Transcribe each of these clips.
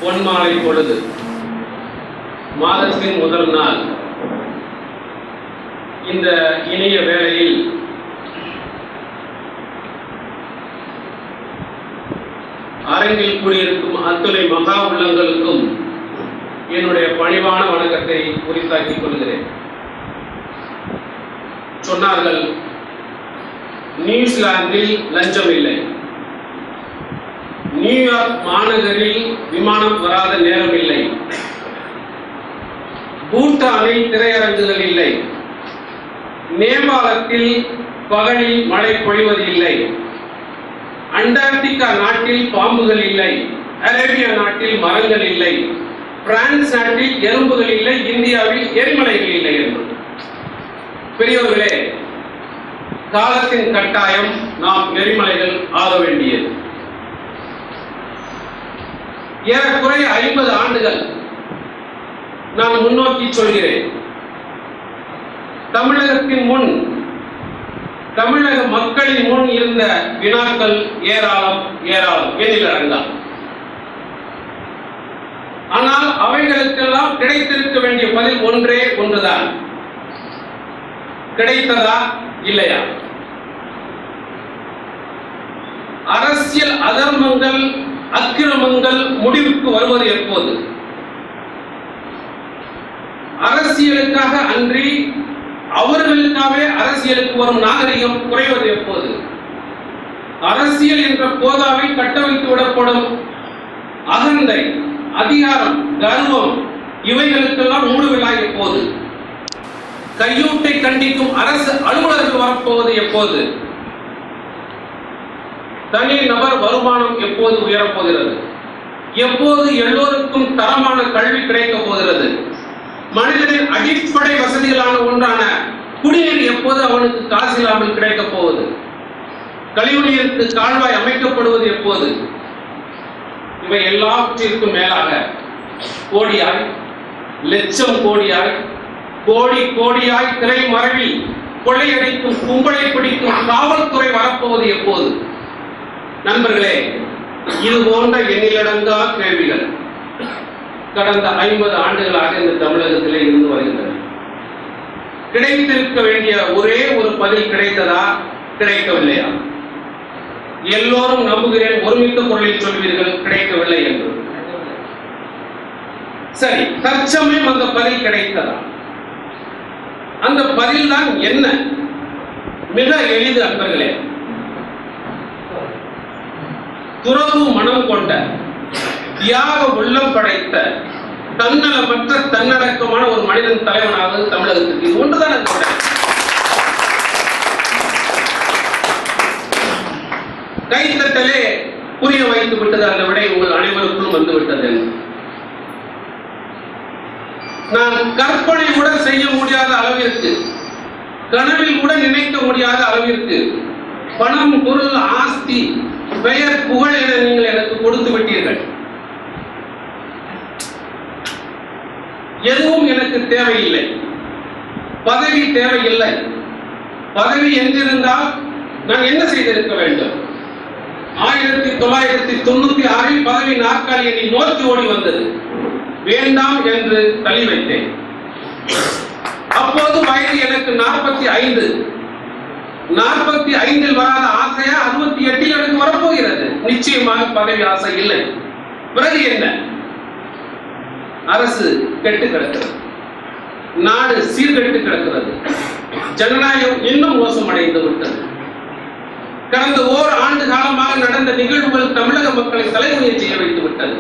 பொன்மாலை பொழுது மாதத்தின் முதல் நாள் இந்த இனிய வேளையில் அரங்கில் கூடியிருக்கும் அத்துணை மகா உள்ளங்களுக்கும் என்னுடைய பணிவான வணக்கத்தை உரித்தாக்கிக் கொள்கிறேன் சொன்னார்கள் நியூசிலாந்தில் லஞ்சம் இல்லை நியூயார்க் மாநகரில் விமானம் வராத நேரம் இல்லை பூட்டானில் திரையரங்குகள் இல்லை நேபாளத்தில் பகலில் மழை பொழிவதில்லை அண்டார்டிகா நாட்டில் பாம்புகள் இல்லை அரேபியா நாட்டில் மரங்கள் இல்லை பிரான்ஸ் நாட்டில் எறும்புகள் இல்லை இந்தியாவில் எரிமலைகள் இல்லை என்று பெரியவர்களே காலத்தின் கட்டாயம் நாம் எரிமலைகள் ஆக வேண்டியது ஏறக்குறைய ஐம்பது ஆண்டுகள் நான் முன்னோக்கி சொல்கிறேன் தமிழகத்தின் முன் தமிழக மக்களின் முன் இருந்த வினாக்கள் ஏராளம் ஏராளம் எண்ணில் அடங்கா ஆனால் அவைகளுக்கெல்லாம் கிடைத்திருக்க வேண்டிய பதில் ஒன்றே ஒன்றுதான் கிடைத்ததா இல்லையா அரசியல் அதர்மங்கள் அக்கிரமங்கள் முடிவுக்கு வருவது எப்போது அரசியலுக்காக அன்றி அவர்களுக்காகவே அரசியலுக்கு வரும் நாகரிகம் குறைவது எப்போது அரசியல் என்ற போதாவில் கட்டமைத்து விடப்படும் அகந்தை அதிகாரம் கர்வம் இவைகளுக்கெல்லாம் மூடுவிழா எப்போது கையூட்டை கண்டிக்கும் அரசு அலுவலர்கள் வரப்போவது எப்போது தனி நபர் வருமானம் எப்போது உயரப்போகிறது எப்போது எல்லோருக்கும் தரமான கல்வி கிடைக்கப் போகிறது மனிதனின் அடிப்படை வசதிகளான ஒன்றான குடிநீர் எப்போது அவனுக்கு காசு இல்லாமல் கிடைக்கப் போவது கழிவுநீருக்கு கால்வாய் அமைக்கப்படுவது எப்போது இவை எல்லாவற்றிற்கும் மேலாக கோடியாய் லட்சம் கோடியாய் கோடி கோடியாய் திரை மறைவி கொள்ளையடிக்கும் கும்பலை பிடிக்கும் காவல்துறை வரப்போவது எப்போது நண்பர்களே இது போன்ற எண்ணிலடங்கா கேள்விகள் கடந்த ஐம்பது ஆண்டுகளாக இந்த தமிழகத்திலே இருந்து வருகின்றன கிடைத்திருக்க வேண்டிய ஒரே ஒரு பதில் கிடைத்ததா கிடைக்கவில்லையா எல்லோரும் நம்புகிறேன் ஒருமித்த குரலில் சொல்வீர்கள் கிடைக்கவில்லை என்று சரி தற்சமயம் அந்த பதில் கிடைத்ததா அந்த பதில் தான் என்ன மிக எளிது அன்பர்களே துறவு மனம் கொண்ட தியாக உள்ளம் படைத்த தன்னலமற்ற தன்னடக்கமான ஒரு மனிதன் தலைவனாவது தமிழகத்துக்கு இது ஒன்றுதான் அந்த விடை. கைத்தட்டலே புரிய வைத்து விட்டது அந்த விடை உங்கள் அனைவருக்கும் வந்து விட்டது என்று. நான் கற்பனை கூட செய்ய முடியாத அளவிற்கு கனவில் கூட நினைக்க முடியாத அளவிற்கு பணம் பொருள் ஆஸ்தி பெயர் புகழ் என நீங்கள் எனக்கு கொடுத்து விட்டீர்கள் எதுவும் எனக்கு தேவையில்லை பதவி தேவையில்லை பதவி எங்கிருந்தால் நான் என்ன செய்திருக்க வேண்டும் ஆயிரத்தி தொள்ளாயிரத்தி தொண்ணூத்தி ஆறில் பதவி நாற்காலி என்னை நோக்கி ஓடி வந்தது வேண்டாம் என்று தள்ளி வைத்தேன் அப்போது வயது எனக்கு நாற்பத்தி ஐந்து நாற்பத்தி ஐந்தில் வராத ஆசையா அறுபத்தி எட்டில் எனக்கு வரப்போகிறது நிச்சயமாக பதவி ஆசை இல்லை பிறகு என்ன அரசு கெட்டு கிடக்கிறது நாடு சீர்கெட்டு கிடக்கிறது ஜனநாயகம் இன்னும் மோசமடைந்து விட்டது கடந்த ஓர் ஆண்டு காலமாக நடந்த நிகழ்வுகள் தமிழக மக்களை தலைமுறை செய்ய வைத்து விட்டது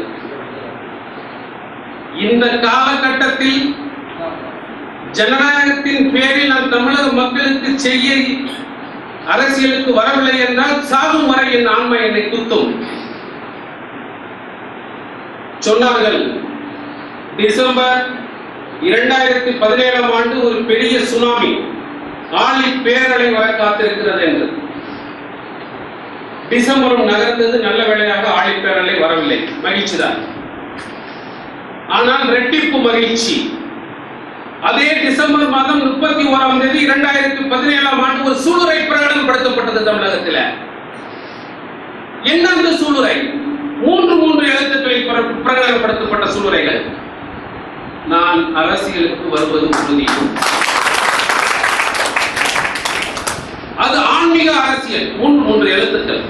இந்த காலகட்டத்தில் ஜனநாயகத்தின் பேரில் நான் தமிழக மக்களுக்கு செய்ய அரசியலுக்கு வரவில்லை என்றால் சாகும் வரை என் ஆன்மை என்னை குத்தும் சொன்னார்கள் டிசம்பர் இரண்டாயிரத்தி பதினேழாம் ஆண்டு ஒரு பெரிய சுனாமி ஆழி பேரலை வர காத்திருக்கிறது என்று டிசம்பரும் நகர்ந்தது நல்ல வேளையாக ஆழி பேரலை வரவில்லை மகிழ்ச்சிதான் ஆனால் ரெட்டிப்பு மகிழ்ச்சி அதே டிசம்பர் மாதம் முப்பத்தி ஓராம் தேதி இரண்டாயிரத்தி பதினேழாம் ஆண்டு ஒரு சூளுரை பிரகடனப்படுத்தப்பட்டது தமிழகத்தில் என்ன அந்த சூளுரை மூன்று மூன்று எழுத்துக்களில் பிர- பிரகடனப்படுத்தப்பட்ட சூழ்நிலைகள் நான் அரசியலுக்கு வருவது உறுதி அது ஆன்மீக அரசியல் மூன்று மூன்று எழுத்துக்கள்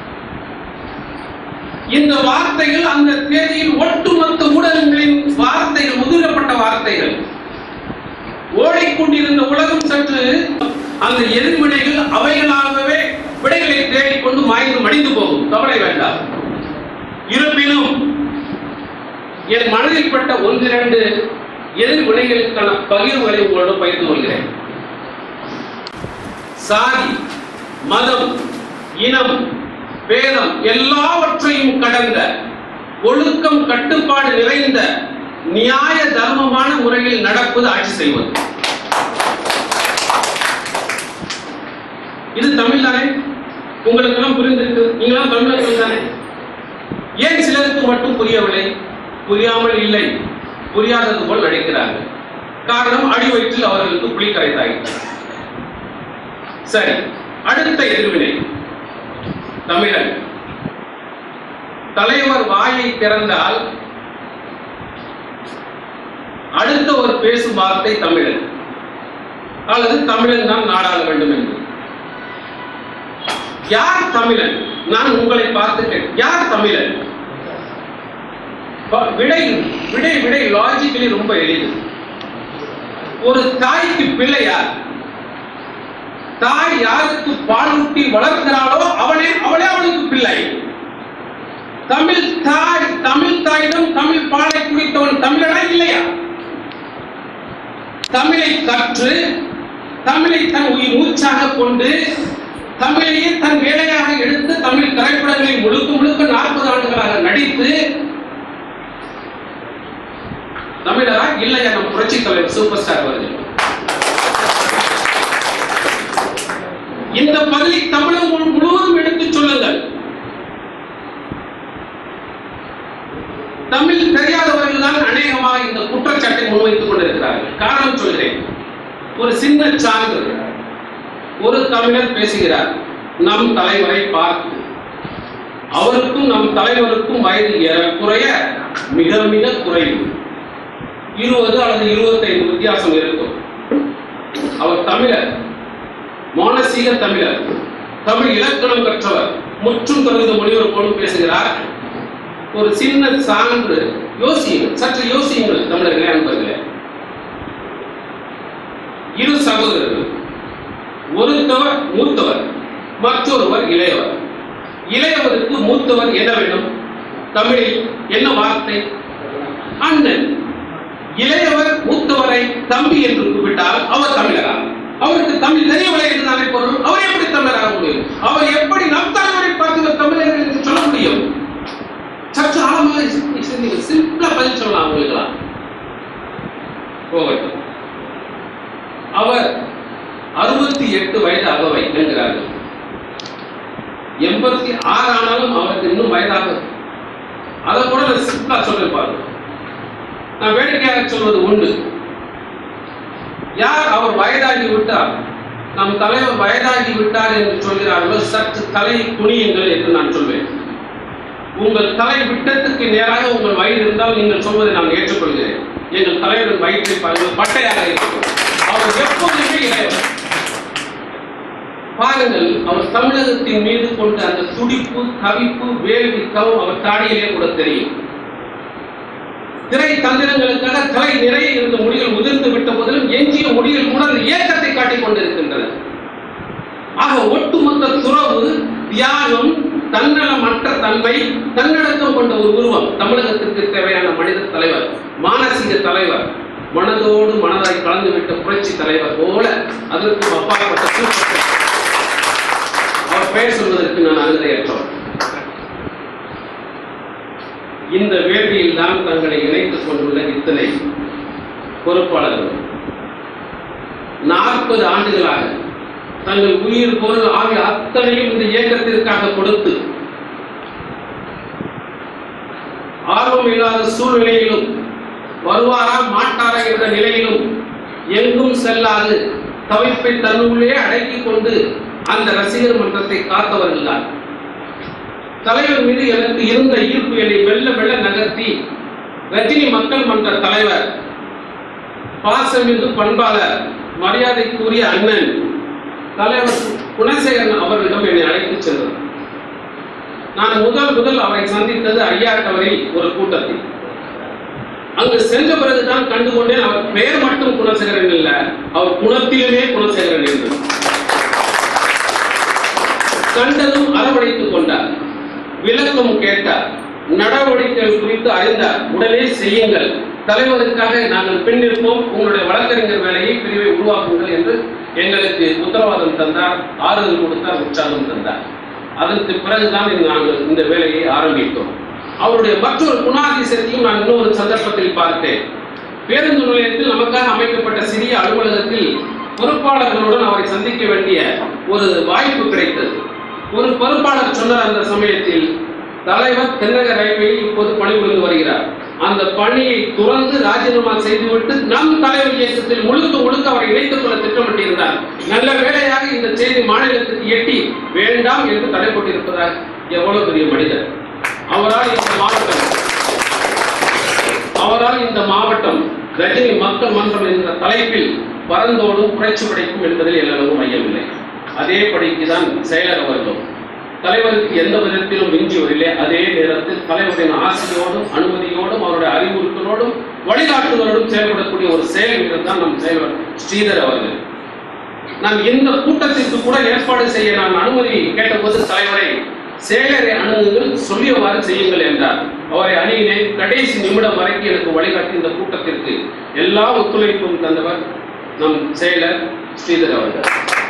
இந்த வார்த்தைகள் அந்த தேதியில் ஒட்டுமொத்த ஊடகங்களின் வார்த்தைகள் முதிரப்பட்ட வார்த்தைகள் ஓடிக்கொண்டிருந்த உலகம் சற்று அந்த எதிர்வினைகள் அவைகளாகவே விடைகளை தேடிக்கொண்டு மாய்ந்து மடிந்து போகும் கவலை வேண்டாம் இருப்பினும் என் மனதில் பட்ட ஒன்றிரண்டு எதிர்வினைகளுக்கான பகிர்வுகளை உங்களோடு பகிர்ந்து கொள்கிறேன் சாதி மதம் இனம் பேதம் எல்லாவற்றையும் கடந்த ஒழுக்கம் கட்டுப்பாடு நிறைந்த நியாய தர்மமான முறையில் நடப்பது ஆட்சி செய்வது இது தமிழ் தானே உங்களுக்கு எல்லாம் புரிந்திருக்கு நீங்களாம் தமிழர்கள் தானே ஏன் சிலருக்கு மட்டும் புரியவில்லை புரியாமல் இல்லை புரியாதது போல் நடிக்கிறார்கள் காரணம் அடி வயிற்றில் அவர்களுக்கு புலி கரைத்தாயிற்று சரி அடுத்த எதிர்வினை தமிழன் தலைவர் வாயை திறந்தால் அடுத்த ஒரு பேசும் வார்த்தை தமிழன் அல்லது தமிழன் தான் நாடாள வேண்டும் என்று யார் தமிழன் நான் உங்களை பார்த்து கேட்டேன். யார் தமிழன் ப- விடை விடை விடை லாஜிக்கலி ரொம்ப எளிது ஒரு தாய்க்கு பிள்ளை யார் தாய் யாருக்கு பால் ஊட்டி வளர்க்கிறாளோ அவனே அவளே அவளுக்கு பிள்ளை தமிழ் தாய் தமிழ் தாயிடம் தமிழ் பாலை குடித்தவன் தமிழனா இல்லையா தமிழை கற்று தமிழை தன் உயிர் மூச்சாக கொண்டு தமிழையே தன் வேலையாக எடுத்து தமிழ் திரைப்படங்களை முழுக்க முழுக்க நாற்பது ஆண்டுகளாக நடித்து தமிழரா இல்லையா நம் புரட்சி தலைவர் சூப்பர் ஸ்டார் அவர்கள் இந்த பதிலை தமிழகம் முழு- முழுவதும் எடுத்துச் சொல்லுங்கள் தமிழ் தெரியாதவர்கள் தான் அநேகமாக இந்த குற்றச்சாட்டை முன்வைத்துக் கொண்டிருக்கிறார்கள் காரணம் சொல்கிறேன் ஒரு சின்ன சான்று ஒரு தமிழர் பேசுகிறார் நம் தலைவரை பார்த்து அவருக்கும் நம் தலைவருக்கும் வயது ஏறக்குறைய மிக மிக குறைவு இருபது அல்லது இருபத்தைந்து வித்தியாசம் இருக்கும் அவர் தமிழர் மானசீக தமிழர் தமிழ் இலக்கணம் கற்றவர் முற்றும் தொடர்ந்து மொழிவர் போலும் பேசுகிறார் ஒரு சின்ன சான்று யோசியுங்கள் சற்று யோசியுங்கள் தமிழர்களே அன்பர்களே இரு சகோதரர்கள் ஒருத்தவர் மூத்தவர் மற்றொருவர் இளையவர் இளையவருக்கு மூத்தவர் என்ன வேண்டும் தமிழில் என்ன வார்த்தை அண்ணன் இளையவர் மூத்தவரை தம்பி என்று கூப்பிட்டால் அவர் தமிழரா அவருக்கு தமிழ் தெரியவில்லை என்று தானே பொருள் அவர் எப்படி தமிழராக முடியும் அவர் எப்படி நம் தலைவரை பார்த்து தமிழர்கள் என்று சொல்ல முடியும் சற்று ஆழமாக சிந்திங்க சிம்பிளா பதில் சொல்லலாம் அவங்களுக்கெல்லாம் போகட்டும் அவர் அறுபத்தி எட்டு வயது அகவை என்கிறார்கள் எண்பத்தி ஆறு ஆனாலும் அவருக்கு இன்னும் வயதாகும் அதை கூட நான் சிம்பிளா சொல்றேன் பாருங்க நான் வேடிக்கையாக சொல்வது உண்டு யார் அவர் வயதாகி விட்டார் நம் தலைவர் வயதாகி விட்டார் என்று சொல்கிறார்களோ சற்று தலையை குனியுங்கள் என்று நான் சொல்வேன் உங்கள் தலை விட்டத்துக்கு நேராக உங்கள் வயிறு இருந்தால் நீங்கள் சொல்வதை நான் ஏற்றுக்கொள்கிறேன் எங்கள் தலைவரின் வயிற்றை பாருங்கள் பட்டையாக இருக்கும் அவர் எப்போதுமே இளையவர் பாருங்கள் அவர் தமிழகத்தின் மீது கொண்ட அந்த துடிப்பு தவிப்பு வேள்வி தவம் அவர் தாடியிலே கூட தெரியும் திரை தந்திரங்களுக்காக தலை நிறைய இருந்த முடிகள் உதிர்ந்து விட்ட போதிலும் எஞ்சிய முடிகள் கூட அந்த ஏக்கத்தை காட்டிக் கொண்டிருக்கின்றன ஆக ஒட்டுமொத்த துறவு தியாகம் தன்னலமற்ற தன்மை தன்னடக்கம் கொண்ட ஒரு உருவம் தமிழகத்திற்கு தேவையான மனித தலைவர் மானசீக தலைவர் மனதோடு மனதாய் கலந்துவிட்ட புரட்சி தலைவர் போல அதற்கு அப்பாற்பட்ட சூப்பர் அவர் பெயர் சொல்வதற்கு நான் அருந்தையற்றவர் இந்த வேள்வியில் தான் தங்களை இணைத்துக் கொண்டுள்ள இத்தனை பொறுப்பாளர்கள் நாற்பது ஆண்டுகளாக தங்கள் உயிர் பொருள் ஆகிய அத்தனையும் இந்த இயக்கத்திற்காக கொடுத்து ஆர்வம் இல்லாத சூழ்நிலையிலும் வருவாரா மாட்டாரா என்ற நிலையிலும் எங்கும் செல்லாது தவிப்பை தன்னுள்ளே அடக்கிக் கொண்டு அந்த ரசிகர் மன்றத்தை காத்தவர்கள் தான் தலைவர் மீது எனக்கு இருந்த ஈர்ப்பு என்னை மெல்ல மெல்ல நகர்த்தி ரஜினி மக்கள் மன்ற தலைவர் பாசமிகு பண்பாளர் மரியாதைக்குரிய அண்ணன் தலைவர் குணசேகரன் அவர்களிடம் என்னை அழைத்துச் சென்றார் நான் முதல் முதல் அவரை சந்தித்தது ஐயா டவரில் ஒரு கூட்டத்தில் அங்கு சென்ற பிறகுதான் கண்டுகொண்டேன் அவர் பெயர் மட்டும் குணசேகரன் இல்ல அவர் குணத்திலுமே குணசேகரன் என்று கண்டதும் அரவணைத்துக் கொண்டார் விளக்கம் கேட்டார் நடவடிக்கைகள் குறித்து அறிந்தார் உடனே செய்யுங்கள் தலைவருக்காக நாங்கள் பின் நிற்போம் உங்களுடைய வழக்கறிஞர் வேலையை பிரிவை உருவாக்குங்கள் என்று எங்களுக்கு உத்தரவாதம் தந்தார் ஆறுதல் கொடுத்தார் உற்சாகம் தந்தார் அதற்கு பிறகுதான் நாங்கள் இந்த வேலையை ஆரம்பித்தோம் அவருடைய மற்றொரு குணாதிசயத்தையும் நான் இன்னொரு சந்தர்ப்பத்தில் பார்த்தேன் பேருந்து நிலையத்தில் நமக்காக அமைக்கப்பட்ட சிறிய அலுவலகத்தில் பொறுப்பாளர்களுடன் அவரை சந்திக்க வேண்டிய ஒரு வாய்ப்பு கிடைத்தது ஒரு பொறுப்பாளர் சொன்னார் அந்த சமயத்தில் தலைவர் தென்னக ரயில்வேயில் இப்போது பணிபுரிந்து வருகிறார் அந்த பணியை துறந்து ராஜினாமா செய்துவிட்டு நம் தலைவர் இயக்கத்தில் முழுக்க முழுக்க அவரை இணைத்துக் கொள்ள திட்டமிட்டிருந்தார் நல்ல வேளையாக இந்த செய்தி மாநிலத்துக்கு எட்டி வேண்டாம் என்று தடைப்பட்டிருப்பதால் எவ்வளவு பெரிய மனிதர் அவரால் இந்த மாவட்டம் அவரால் இந்த மாவட்டம் ரஜினி மக்கள் மன்றம் என்ற தலைப்பில் பரந்தோடும் புரட்சி படைக்கும் என்பதில் எல்லளவும் ஐயமில்லை அதே படிக்குதான் செயலர் அவர்களும் தலைவருக்கு எந்த விதத்திலும் மிஞ்சி வரவில்லை அதே நேரத்தில் தலைவரின் ஆசையோடும் அனுமதியோடும் அவருடைய அறிவுறுத்தலோடும் வழிகாட்டுதலோடும் செயல்படக்கூடிய ஒரு செயல் வீரர் தான் நம் செயலர் ஸ்ரீதர் அவர்கள் நான் இந்த கூட்டத்திற்கு கூட ஏற்பாடு செய்ய நான் அனுமதி கேட்டபோது தலைவரை செயலரை அணுகுங்கள் சொல்லியவாறு செய்யுங்கள் என்றார் அவரை அணுகினேன் கடைசி நிமிடம் வரைக்கும் எனக்கு வழிகாட்டி இந்த கூட்டத்திற்கு எல்லா ஒத்துழைப்பும் தந்தவர் நம் செயலர் ஸ்ரீதர் அவர்கள்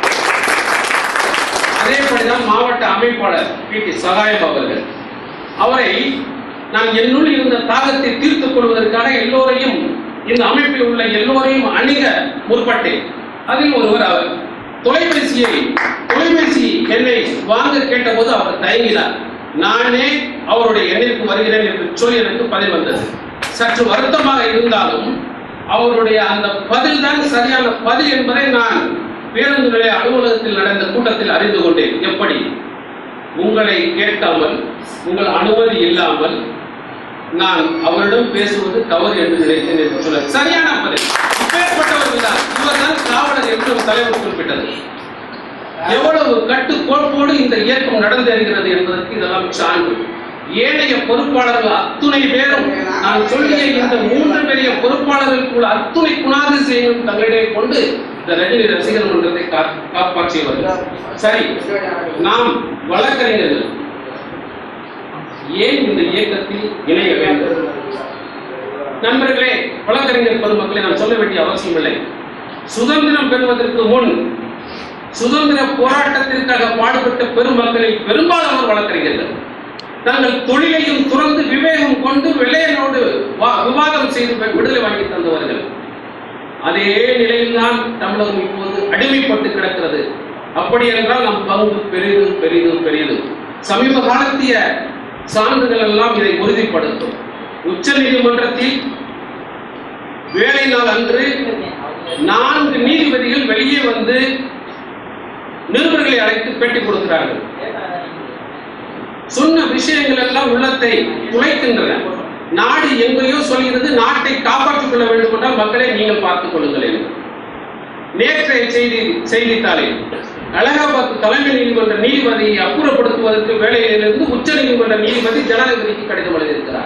அதேபடிதான் மாவட்ட அமைப்பாளர் பி டி சகாயம் அவர்கள் அவரை நான் என்னுள் இருந்த தாகத்தை தீர்த்துக் கொள்வதற்காக எல்லோரையும் இந்த அமைப்பில் உள்ள எல்லோரையும் அணுக முற்பட்டேன் அதில் ஒருவர் அவர் தொலைபேசியை தொலைபேசி எண்ணை வாங்க கேட்டபோது அவர் தயங்கினார் நானே அவருடைய எண்ணிற்கு வருகிறேன் என்று சொல்லி எனக்கு பதில் வந்தது சற்று வருத்தமாக இருந்தாலும் அவருடைய அந்த பதில் தான் சரியான பதில் என்பதை நான் பேருந்து நிலைய அலுவலகத்தில் நடந்த கூட்டத்தில் அறிந்து கொண்டேன் எப்படி உங்களை கேட்காமல் உங்கள் அனுமதி இல்லாமல் நான் அவரிடம் பேசுவது தவறு என்று நினைத்தேன் என்று சொல்ல சரியான பதில் இப்பேற்பட்டவர்கள் தான் இவர்தான் காவலர் என்று தலைவர் குறிப்பிட்டது எவ்வளவு கட்டுக்கோப்போடு இந்த இயக்கம் நடந்தேறுகிறது என்பதற்கு இதெல்லாம் சான்று ஏனைய பொறுப்பாளர்கள் அத்துணை பேரும் நான் சொல்லிய இந்த மூன்று பெரிய பொறுப்பாளர்களுக்குள்ள அத்துணை குணாதிசயங்களும் தங்களிடையே கொண்டு இந்த ரஜினி ரசிகர் மன்றத்தை கா- காப்பாற்றியவர்கள் சரி நாம் வழக்கறிஞர்கள் ஏன் இந்த இயக்கத்தில் இணைய வேண்டும் நண்பர்களே வழக்கறிஞர் பெருமக்களை நான் சொல்ல வேண்டிய அவசியம் இல்லை சுதந்திரம் பெறுவதற்கு முன் சுதந்திர போராட்டத்திற்காக பாடுபட்ட பெருமக்களில் பெரும்பாலானோர் வழக்கறிஞர்கள் தங்கள் தொழிலையும் துறந்து விவேகம் கொண்டு வெள்ளையனோடு வா- விவாதம் செய்து பெ- விடுதலை வாங்கி தந்தவர்கள் அதே நிலையில்தான் தமிழகம் இப்போது அடிமைப்பட்டு கிடக்கிறது அப்படி என்றால் நம் பங்கு பெரிது பெரிது பெரிது சமீப காலத்திய சான்றுகள் எல்லாம் இதை உறுதிப்படுத்தும் உச்ச நீதிமன்றத்தில் வேலை நாள் அன்று நான்கு நீதிபதிகள் வெளியே வந்து நிருபர்களை அழைத்து பேட்டி கொடுக்கிறார்கள் சொன்ன விஷயங்கள் எல்லாம் உள்ளத்தை துளைக்கின்றன நாடு எங்கேயோ சொல்கிறது நாட்டை காப்பாற்றிக் கொள்ள வேண்டும் என்றால் மக்களை நீங்கள் பார்த்துக் கொள்ளுங்கள் என்று நேற்றைய செய்தி செய்தித்தாளில் அலகாபாத் தலைமை நீதிமன்ற நீதிபதியை அப்புறப்படுத்துவதற்கு வேலையிலிருந்து உச்ச நீதிமன்ற நீதிபதி ஜனாதிபதிக்கு கடிதம் எழுதியிருக்கிறார்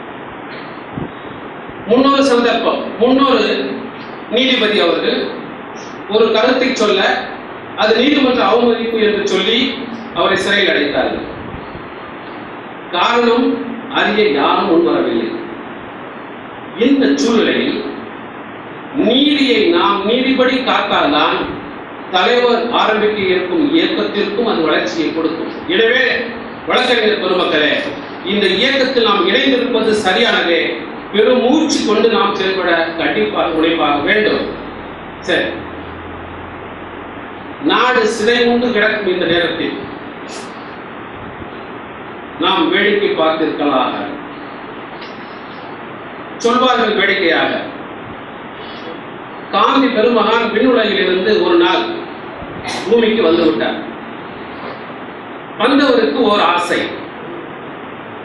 முன்னொரு சந்தர்ப்பம் முன்னொரு நீதிபதி அவர்கள் ஒரு கருத்தை சொல்ல அது நீதிமன்ற அவமதிப்பு என்று சொல்லி அவரை சிறையில் அடைத்தார்கள் காரணம் அறிய யாரும் முன்வரவில்லை இந்த சூழ்நிலையில் நீதியை நாம் நீதிபடி காத்தால்தான் தலைவர் ஆரம்பிக்க இருக்கும் இயக்கத்திற்கும் அது வளர்ச்சியை கொடுக்கும் எனவே வழக்கறிஞர் பெருமக்களே இந்த இயக்கத்தில் நாம் இணைந்திருப்பது சரியானதே பெரும் மூச்சு கொண்டு நாம் செயல்பட கண்டிப்பாக உழைப்பாக வேண்டும் சரி நாடு சிதைமுண்டு கிடக்கும் இந்த நேரத்தில் நாம் வேடிக்கை பார்த்திருக்கலாக சொல்வார்கள் வேடிக்கையாக காந்தி பெருமகான் விண்ணுலகிலிருந்து ஒரு நாள் பூமிக்கு வந்து விட்டார் வந்தவருக்கு ஒரு ஆசை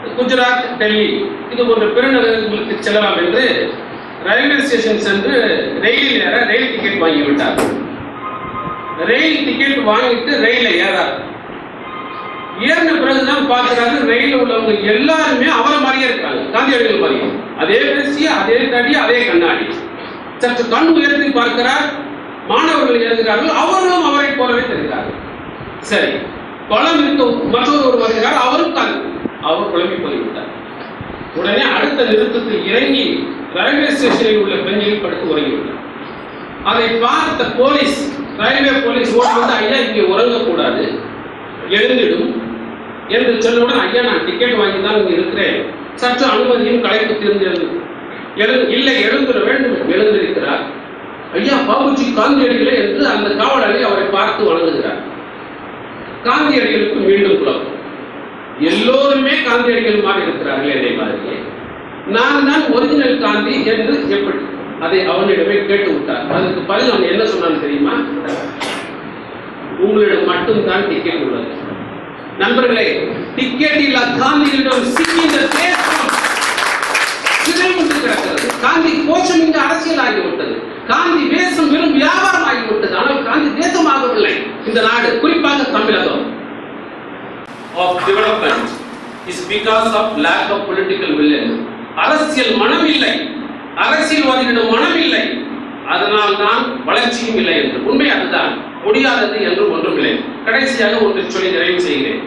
குஜராத் டெல்லி இது போன்ற பெருநகரங்களுக்கு செல்லலாம் என்று ரயில்வே ஸ்டேஷன் சென்று ரயிலில் ஏற ரயில் டிக்கெட் வாங்கி விட்டார் ரயில் டிக்கெட் வாங்கிட்டு ரயில ஏறார் ஏறின பிறகுதான் பார்க்கிறாரு ரயில்ல உள்ளவங்க எல்லாருமே அவரை மாதிரியே இருக்காங்க காந்தியடிகள் மாதிரியே அதே பேசி அதே தடி அதே கண்ணாடி சற்று கண் உயர்த்தி பார்க்கிறார் மாணவர்கள் எழுதுகிறார்கள் அவர்களும் அவரை போலவே தெரிகிறார்கள் சரி பழம் இருக்க மற்றொரு ஒரு வருகிறார் அவரும் தான் அவர் குழம்பி போய்விட்டார் உடனே அடுத்த நிறுத்தத்தில் இறங்கி ரயில்வே ஸ்டேஷனில் உள்ள பெஞ்சில் படுத்து உறங்கிவிட்டார் அதை பார்த்த போலீஸ் ரயில்வே போலீஸ் ஓடி வந்து ஐயா இங்கே உறங்கக்கூடாது எழுந்திடும் என்று சொன்னவுடன் ஐயா நான் டிக்கெட் வாங்கி தான் இங்கே இருக்கிறேன் சற்று அனுமதியும் கலைப்பு தெரிஞ்சது எழு இல்லை எழுந்திட வேண்டும் எழுந்திருக்கிறார் ஐயா பாபுஜி காந்தியடிகளே என்று அந்த காவலரை அவரை பார்த்து வணங்குகிறார் காந்தியடிகளுக்கு மீண்டும் குழப்பம் எல்லோருமே காந்தியடிகள் மாதிரி இருக்கிறார்கள் என்னை மாதிரியே நான் தான் ஒரிஜினல் காந்தி என்று எப்படி அதை அவனிடமே கேட்டு விட்டார் அதுக்கு பதில் அவன் என்ன சொன்னான்னு தெரியுமா உங்களிடம் மட்டும்தான் டிக்கெட் உள்ளது நண்பர்களே டிக்கெட் இல்லா காந்திகளிடம் சிக்கி இந்த தேசம் சிறைமுண்டு கிடக்கிறது காந்தி கோஷம் இங்கு அரசியல் ஆகிவிட்டது காந்தி தேசம் வெறும் வியாபாரம் ஆகிவிட்டது ஆனால் காந்தி தேசமாகவில்லை இந்த நாடு குறிப்பாக தமிழகம் of development is because of lack of political villain அரசியல் மனம் இல்லை அரசியல்வாதிகளிடம் மனம் இல்லை அதனால் தான் வளர்ச்சியும் இல்லை என்று உண்மை அதுதான் முடியாதது என்று ஒன்றும் இல்லை கடைசியாக ஒன்று சொல்லி நிறைவு செய்கிறேன்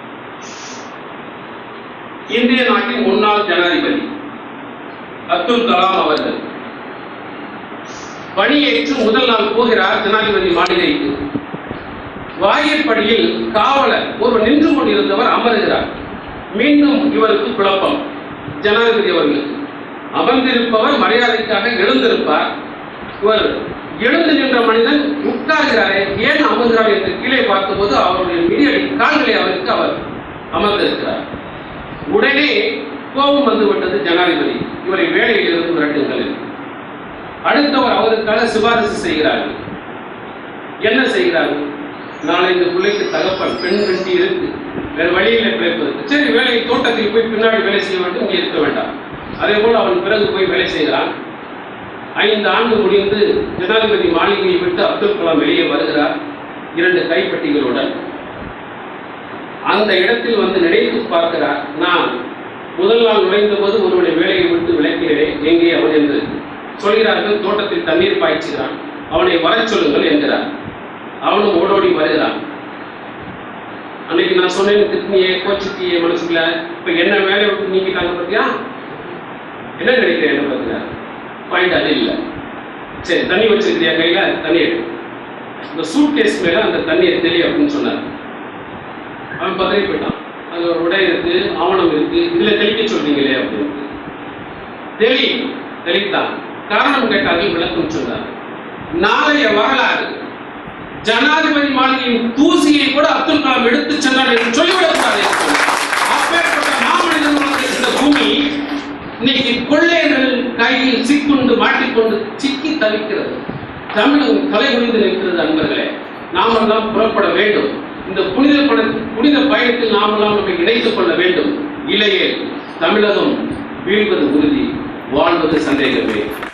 இந்திய நாட்டின் முன்னாள் ஜனாதிபதி அப்துல் கலாம் அவர்கள் பணியேற்று முதல் நாள் போகிறார் ஜனாதிபதி மாளிகைக்கு வாயிற்படியில் காவலர் ஒருவர் நின்று கொண்டிருந்தவர் அமருகிறார் மீண்டும் இவருக்கு குழப்பம் ஜனாதிபதி அவர்களுக்கு அமர்ந்திருப்பவர் மரியாதைக்காக எழுந்திருப்பார் இவர் எழுந்து நின்ற மனிதன் உட்கார்கிறாரே ஏன் அமர்கிறார் என்று கீழே பார்த்தபோது அவருடைய மிதியடி கால்களை அவருக்கு அவர் அமர்ந்திருக்கிறார் உடனே கோபம் வந்துவிட்டது ஜனாதிபதி இவரை வேலையில் இருந்து விரட்டுங்கள் என்று. அடுத்தவர் அவருக்காக சிபாரிசு செய்கிறார்கள் என்ன செய்கிறார்கள் நாளை இந்த பிள்ளைக்கு தகப்பன் பெண் கட்டி இருக்கு வேற வழியில் பிழைப்பதற்கு சரி வேலை தோட்டத்தில் போய் பின்னாடி வேலை செய்ய வேண்டும் இங்கே இருக்க வேண்டாம் அதே போல் அவன் பிறகு போய் வேலை செய்கிறான் ஐந்து ஆண்டு முடிந்து ஜனாதிபதி மாளிகையை விட்டு அப்துல் கலாம் வெளியே வருகிறார் இரண்டு கைப்பட்டிகளுடன் அந்த இடத்தில் வந்து நினைத்து பார்க்கிறார் நான் முதல் நாள் நுழைந்த போது ஒருவனை வேலையை விட்டு விளக்கிறேன் எங்கே அவன் என்று சொல்கிறார்கள் தோட்டத்தில் தண்ணீர் பாய்ச்சுகிறான் அவனை வரச் சொல்லுங்கள் என்கிறார் அவனும் ஓடோடி வருகிறான் அன்னைக்கு நான் சொன்னேன் திட்டினியே கோச்சிட்டியே மனசுக்குள்ள இப்ப என்ன வேலையை விட்டு நீக்கிட்டாங்க பார்த்தியா என்ன நினைக்கிறேன் என்ன பார்த்தியா பாயிண்ட் அது இல்லை சரி தண்ணி வச்சிருக்கிறியா கையில தண்ணி எடு இந்த சூட் கேஸ் மேல அந்த தண்ணியை தெளி அப்படின்னு சொன்னார் அவன் பதறி போயிட்டான் அங்க ஒரு உடை இருக்கு ஆவணம் இருக்கு இதுல தெளிக்க சொல்றீங்களே அப்படின்னு தெளி தெளித்தான் காரணம் கேட்டார்கள் விளக்கம் சொன்னார் நாளைய வரலாறு ஜனாதிபதி மாளிகையின் தூசியை கூட அப்துல் கலாம் எடுத்து சென்றார் என்று சொல்லிவிடக்கூடாது என்று சொன்னார். அப்பேற்பட்ட மாமனிதன் உள்ள இந்த பூமி இன்னைக்கு கொள்ளையர்கள் கையில் சிக்குண்டு மாட்டிக்கொண்டு சிக்கி தவிக்கிறது தமிழகம் கலை புரிந்து நிற்கிறது அன்பர்களே நாமெல்லாம் புறப்பட வேண்டும் இந்த புனித பட புனித பயணத்தில் நாமெல்லாம் நம்மை இணைத்துக் கொள்ள வேண்டும் இல்லையே தமிழகம் வீழ்வது உறுதி வாழ்வது சந்தேகமே